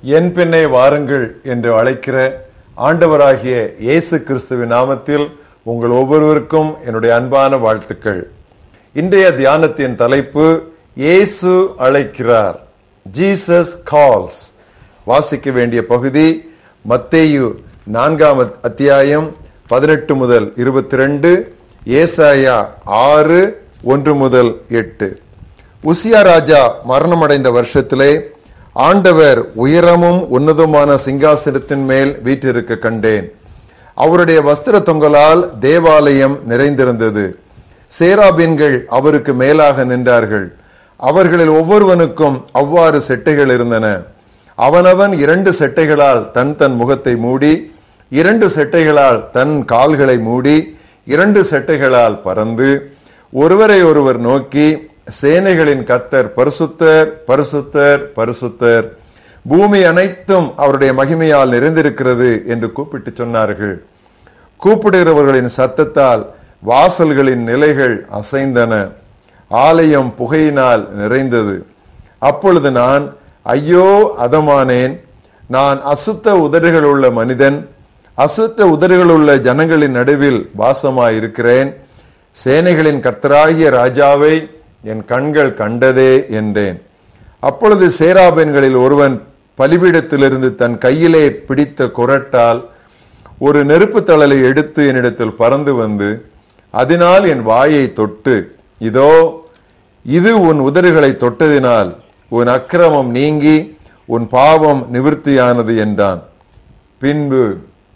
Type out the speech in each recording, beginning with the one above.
என் பின்னே வாருங்கள் என்று அழைக்கிற ஆண்டவராகிய இயேசு கிறிஸ்துவின் நாமத்தில் உங்கள் ஒவ்வொருவருக்கும் என்னுடைய அன்பான வாழ்த்துக்கள் இன்றைய தியானத்தின் தலைப்பு இயேசு அழைக்கிறார் ஜீசஸ் கால்ஸ் வாசிக்க வேண்டிய பகுதி மத்தேயு நான்காம் அத்தியாயம் பதினெட்டு முதல் இருபத்தி ரெண்டு ஏசாயா ஆறு ஒன்று முதல் எட்டு உசியா ராஜா மரணமடைந்த வருஷத்திலே ஆண்டவர் உயரமும் உன்னதமான சிங்காசனத்தின் மேல் வீற்றிருக்க கண்டேன் அவருடைய வஸ்திர தொங்கலால் தேவாலயம் நிறைந்திருந்தது சேராபீன்கள் அவருக்கு மேலாக நின்றார்கள் அவர்களில் ஒவ்வொருவனுக்கும் அவ்வாறு செட்டைகள் இருந்தன அவனவன் இரண்டு செட்டைகளால் தன் தன் முகத்தை மூடி இரண்டு செட்டைகளால் தன் கால்களை மூடி இரண்டு செட்டைகளால் பறந்து ஒருவரை ஒருவர் நோக்கி சேனைகளின் கர்த்தர் பரிசுத்தர் பரிசுத்தர் பரிசுத்தர் பூமி அனைத்தும் அவருடைய மகிமையால் நிறைந்திருக்கிறது என்று கூப்பிட்டு சொன்னார்கள் கூப்பிடுகிறவர்களின் சத்தத்தால் வாசல்களின் நிலைகள் அசைந்தன ஆலயம் புகையினால் நிறைந்தது அப்பொழுது நான் ஐயோ அதமானேன் நான் அசுத்த உதடுகள் உள்ள மனிதன் அசுத்த உதடுகள் உள்ள ஜனங்களின் நடுவில் வாசமாயிருக்கிறேன் சேனைகளின் கர்த்தராகிய ராஜாவை என் கண்கள் கண்டதே என்றேன் அப்பொழுது சேராபெண்களில் ஒருவன் பலிபீடத்திலிருந்து தன் கையிலே பிடித்த குரட்டால் ஒரு நெருப்பு தழலை எடுத்து என்னிடத்தில் பறந்து வந்து அதனால் என் வாயை தொட்டு இதோ இது உன் உதடுகளை தொட்டதினால் உன் அக்கிரமம் நீங்கி உன் பாவம் நிவிருத்தியானது என்றான் பின்பு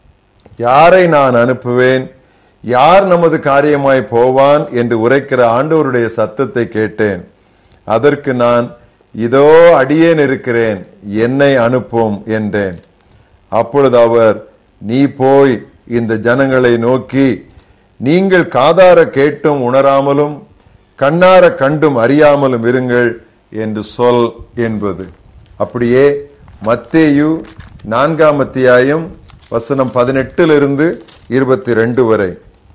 யாரை நான் அனுப்புவேன் யார் நமது காரியமாய் போவான் என்று உரைக்கிற ஆண்டவருடைய சத்தத்தை கேட்டேன் அதற்கு நான் இதோ அடியேன் இருக்கிறேன் என்னை அனுப்பும் என்றேன் அப்பொழுது அவர் நீ போய் இந்த ஜனங்களை நோக்கி நீங்கள் காதார கேட்டும் உணராமலும் கண்ணார கண்டும் அறியாமலும் இருங்கள் என்று சொல் என்பது அப்படியே மத்தேயு நான்காம் அத்தியாயம் வசனம் பதினெட்டிலிருந்து இருபத்தி ரெண்டு வரை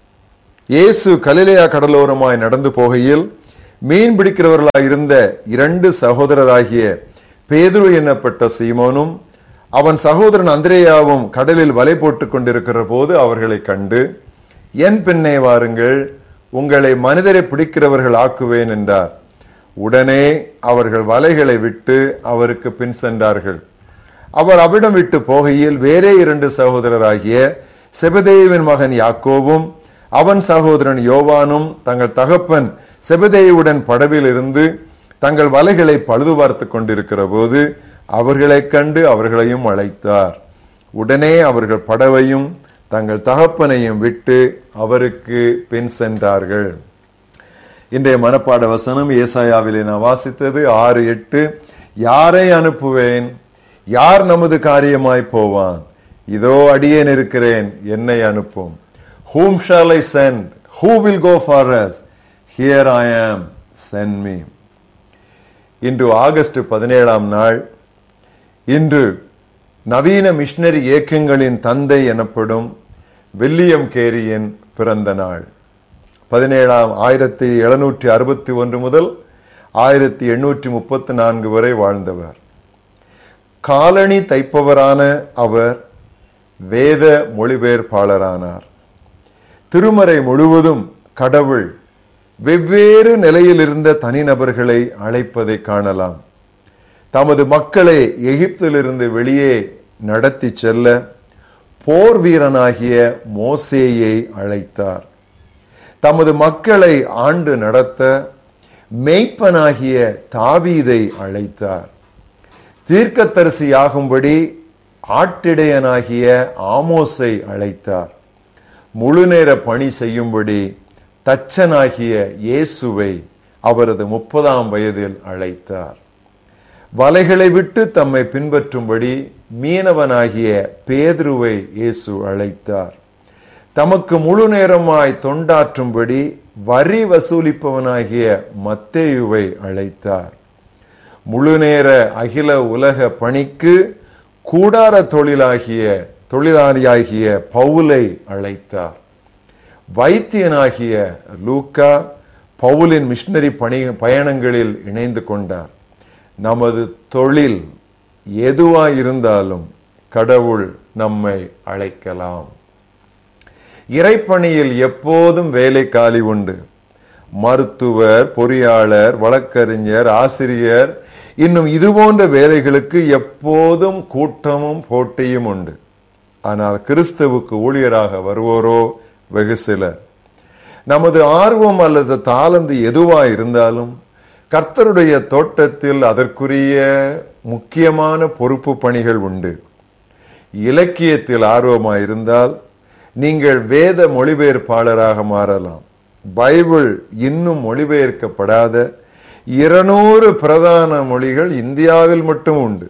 இயேசு கலிலேயா கடலோரமாய் நடந்து போகையில் மீன் பிடிக்கிறவர்களாய் இருந்த இரண்டு சகோதரராகிய பேதுரு என்னப்பட்ட சீமோனும் அவன் சகோதரன் அந்திரேயாவும் கடலில் வலை போட்டுக் கொண்டிருக்கிற போது அவர்களை கண்டு என் பின்னே வாருங்கள் உங்களை மனிதரை பிடிக்கிறவர்கள் ஆக்குவேன் என்றார் உடனே அவர்கள் வலைகளை விட்டு அவருக்கு பின் சென்றார்கள் அவர் அவிடம் விட்டு போகையில் வேறே இரண்டு சகோதரராகிய செபதேவின் மகன் யாக்கோவும் அவன் சகோதரன் யோவானும் தங்கள் தகப்பன் செபதேயுடன் படவில் இருந்து தங்கள் வலைகளை பழுது பார்த்து கொண்டிருக்கிற போது அவர்களைக் கண்டு அவர்களையும் அழைத்தார் உடனே அவர்கள் படவையும் தங்கள் தகப்பனையும் விட்டு அவருக்கு பின் சென்றார்கள் இன்றைய மனப்பாட வசனம் ஏசாயாவிலே நான் வாசித்தது ஆறு எட்டு யாரை அனுப்புவேன் யார் நமது காரியமாய் போவான் இதோ அடியேன் இருக்கிறேன் என்னை அனுப்பும் whom shall I send who will go for us here I am send me இன்று ஆகஸ்ட் பதினேழாம் நாள் இன்று நவீன மிஷனரி இயக்கங்களின் தந்தை எனப்படும் வில்லியம் கேரியின் பிறந்த நாள் பதினேழாம் ஆயிரத்தி எழுநூற்றி அறுபத்தி ஒன்று முதல் ஆயிரத்தி எண்ணூற்றி முப்பத்தி நான்கு வரை வாழ்ந்தவர் காலணி தைப்பவரான அவர் வேத மொழிபெயர்ப்பாளரானார் திருமறை முழுவதும் கடவுள் வெவ்வேறு நிலையில் இருந்த தனிநபர்களை அழைப்பதை காணலாம் தமது மக்களை எகிப்திலிருந்து வெளியே நடத்தி செல்ல போர் வீரனாகிய மோசேயை அழைத்தார் தமது மக்களை ஆண்டு நடத்த மெய்ப்பனாகிய தாவீதை அழைத்தார் தீர்க்கத்தரிசியாகும்படி ஆட்டிடையனாகிய ஆமோஸை அழைத்தார் முழுநேர பணி செய்யும்படி தச்சனாகிய இயேசுவை அவரது முப்பதாம் வயதில் அழைத்தார் வலைகளை விட்டு தம்மை பின்பற்றும்படி மீனவனாகிய பேதுருவை இயேசு அழைத்தார் தமக்கு முழு நேரமாய் தொண்டாற்றும்படி வரி வசூலிப்பவனாகிய மத்தேயுவை அழைத்தார் முழுநேர அகில உலக பணிக்கு கூடார தொழிலாகிய தொழிலாளியாகிய பவுலை அழைத்தார் வைத்தியனாகிய லூக்கா பவுலின் மிஷனரி பணி பயணங்களில் இணைந்து கொண்டார் நமது தொழில் எதுவா இருந்தாலும் கடவுள் நம்மை அழைக்கலாம் இறைப்பணியில் எப்போதும் வேலை காலி உண்டு மருத்துவர் பொறியாளர் வழக்கறிஞர் ஆசிரியர் இன்னும் இது போன்ற வேலைகளுக்கு எப்போதும் கூட்டமும் போட்டியும் உண்டு ஆனால் கிறிஸ்துவுக்கு ஊழியராக வருவோரோ வெகு சிலர் நமது ஆர்வம் அல்லது தாளந்து எதுவா இருந்தாலும் கர்த்தருடைய தோட்டத்தில் அதற்குரிய முக்கியமான பொறுப்பு பணிகள் உண்டு இலக்கியத்தில் ஆர்வமாயிருந்தால் நீங்கள் வேத மொழிபெயர்ப்பாளராக மாறலாம் பைபிள் இன்னும் மொழிபெயர்க்கப்படாத இருநூறு பிரதான மொழிகள் இந்தியாவில் மட்டும் உண்டு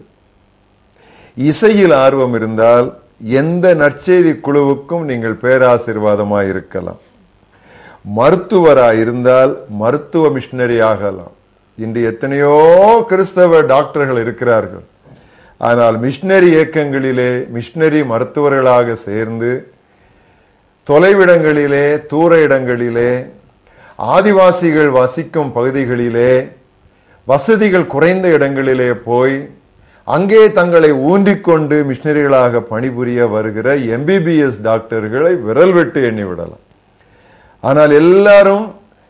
இசையில் ஆர்வம் இருந்தால் எந்த நற்செய்தி குழுவுக்கும் நீங்கள் பேராசிர்வாதமாய் இருக்கலாம் மருத்துவராய் இருந்தால் மருத்துவ மிஷினரி ஆகலாம் இன்று எத்தனையோ கிறிஸ்தவ டாக்டர்கள் இருக்கிறார்கள் ஆனால் மிஷினரி இயக்கங்களிலே மிஷினரி மருத்துவர்களாக சேர்ந்து தொலைவிடங்களிலே தூர இடங்களிலே ஆதிவாசிகள் வசிக்கும் பகுதிகளிலே வசதிகள் குறைந்த இடங்களிலே போய் அங்கே தங்களை ஊன்றிக்கொண்டு மிஷினரிகளாக பணிபுரிய வருகிற எம்பிபிஎஸ் டாக்டர்களை விரல் விட்டு எண்ணிவிடலாம் ஆனால் எல்லாரும்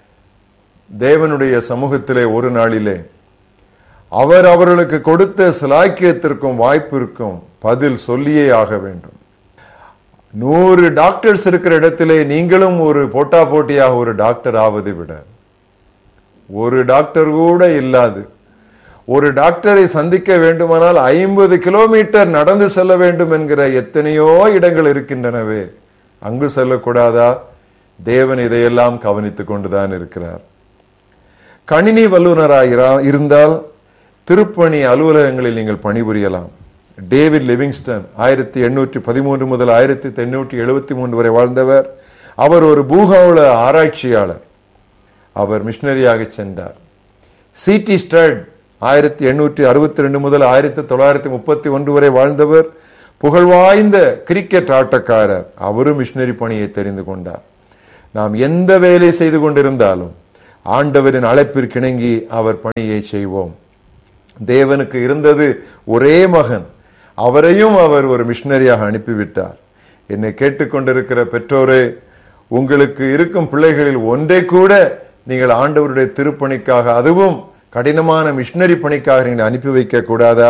தேவனுடைய சமூகத்திலே ஒரு நாளிலே அவர் அவர்களுக்கு கொடுத்த சிலாக்கியத்திற்கும் வாய்ப்பிற்கும் பதில் சொல்லியே ஆக வேண்டும் நூறு டாக்டர்ஸ் இருக்கிற இடத்திலே நீங்களும் ஒரு போட்டா போட்டியாக ஒரு டாக்டர் ஆவதை விட ஒரு டாக்டர் கூட இல்லாது ஒரு டாக்டரை சந்திக்க வேண்டுமானால் ஐம்பது கிலோமீட்டர் நடந்து செல்ல வேண்டும் என்கிற எத்தனையோ இடங்கள் இருக்கின்றனவே அங்கு செல்லக்கூடாதா தேவன் இதையெல்லாம் கவனித்துக் கொண்டுதான் இருக்கிறார் கணினி வல்லுநராக இருந்தால் திருப்பணி அலுவலகங்களில் நீங்கள் பணிபுரியலாம் டேவிட் லிவிங்ஸ்டன் ஆயிரத்தி எண்ணூற்றி பதிமூன்று முதல் ஆயிரத்தி எண்ணூற்றி எழுபத்தி மூன்று வரை வாழ்ந்தவர் அவர் ஒரு பூகோள ஆராய்ச்சியாளர் அவர் மிஷினரியாக சென்றார் சிடி ஸ்டட் ஆயிரத்தி எண்ணூற்றி அறுபத்தி ரெண்டு முதல் ஆயிரத்தி தொள்ளாயிரத்தி முப்பத்தி ஒன்று வரை வாழ்ந்தவர் புகழ்வாய்ந்த கிரிக்கெட் ஆட்டக்காரர் அவரும் மிஷினரி பணியை தெரிந்து கொண்டார் நாம் எந்த வேலை செய்து கொண்டிருந்தாலும் ஆண்டவரின் அழைப்பிற்கிணங்கி அவர் பணியை செய்வோம் தேவனுக்கு இருந்தது ஒரே மகன் அவரையும் அவர் ஒரு மிஷினரியாக அனுப்பிவிட்டார் என்னை கேட்டுக்கொண்டிருக்கிற பெற்றோரே உங்களுக்கு இருக்கும் பிள்ளைகளில் ஒன்றை கூட நீங்கள் ஆண்டவருடைய திருப்பணிக்காக அதுவும் கடினமான மிஷினரி பணிக்காக நீங்கள் அனுப்பி வைக்க கூடாதா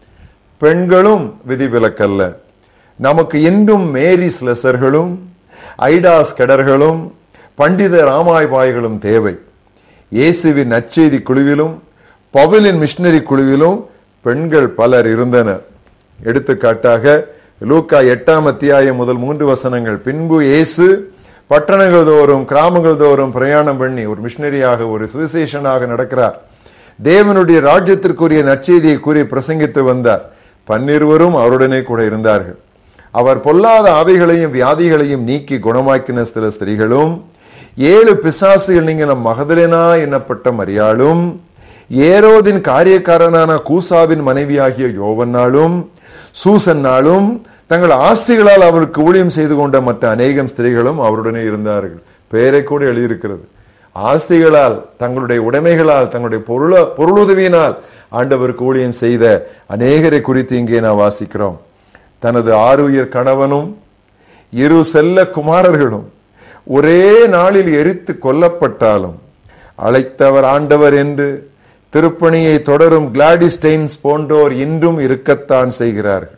பெண்களும் விதிவிலக்கல்ல நமக்கு இன்னும் மேரிஸ் லெசர்களும் ஐடாஸ் கெடர்களும் பண்டித ராமாய்பாய்களும் தேவை இயேசுவின் நற்செய்தி குழுவிலும் பவுலின் மிஷினரி குழுவிலும் பெண்கள் பலர் இருந்தனர் எடுத்துக்காட்டாக லூக்கா எட்டாம் அத்தியாயம் முதல் மூன்று வசனங்கள் பின்பு இயேசு பட்டணங்கள் தோறும் கிராமங்கள் தோறும் பிரயாணம் பண்ணி ஒரு மிஷினரியாக ஒரு சுவிசேஷனாக நடக்கிறார் தேவனுடைய ராஜ்யத்திற்குரிய நற்செய்தியை கூறி பிரசங்கித்து வந்தார் பன்னிருவரும் அவருடனே கூட இருந்தார்கள் அவர் பொல்லாத ஆவிகளையும் வியாதிகளையும் நீக்கி குணமாக்கின சில ஸ்திரீகளும் ஏழு பிசாசுகள் நீங்க நம் மகதலேனா என்னப்பட்ட மரியாளும் ஏரோதின் காரியக்காரனான கூசாவின் மனைவியாகிய யோவன்னாலும் சூசன்னாலும் தங்கள் ஆஸ்திகளால் அவருக்கு ஊழியம் செய்து கொண்ட மற்ற அநேகம் ஸ்திரீகளும் அவருடனே இருந்தார்கள் பெயரை கூட எழுதியிருக்கிறது ஆஸ்திகளால் தங்களுடைய உடைமைகளால் தங்களுடைய பொருள பொருளுதவியினால் ஆண்டவருக்கு ஊழியம் செய்த அநேகரை குறித்து இங்கே நான் வாசிக்கிறோம் தனது ஆறுயிர் கணவனும் இரு செல்ல குமாரர்களும் ஒரே நாளில் எரித்து கொல்லப்பட்டாலும் அழைத்தவர் ஆண்டவர் என்று திருப்பணியை தொடரும் கிளாடிஸ்டைன்ஸ் போன்றோர் இன்றும் இருக்கத்தான் செய்கிறார்கள்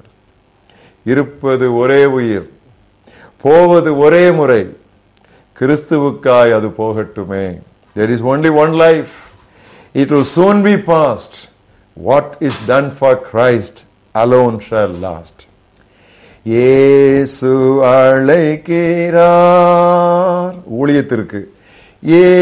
இருப்பது ஒரே உயிர் போவது ஒரே முறை கிறிஸ்துவுக்காய் அது போகட்டுமே there is only one life it will soon be past what is done for christ alone shall last இயேசு அழைக்கிறார் ஊழியத்திற்கு ஏ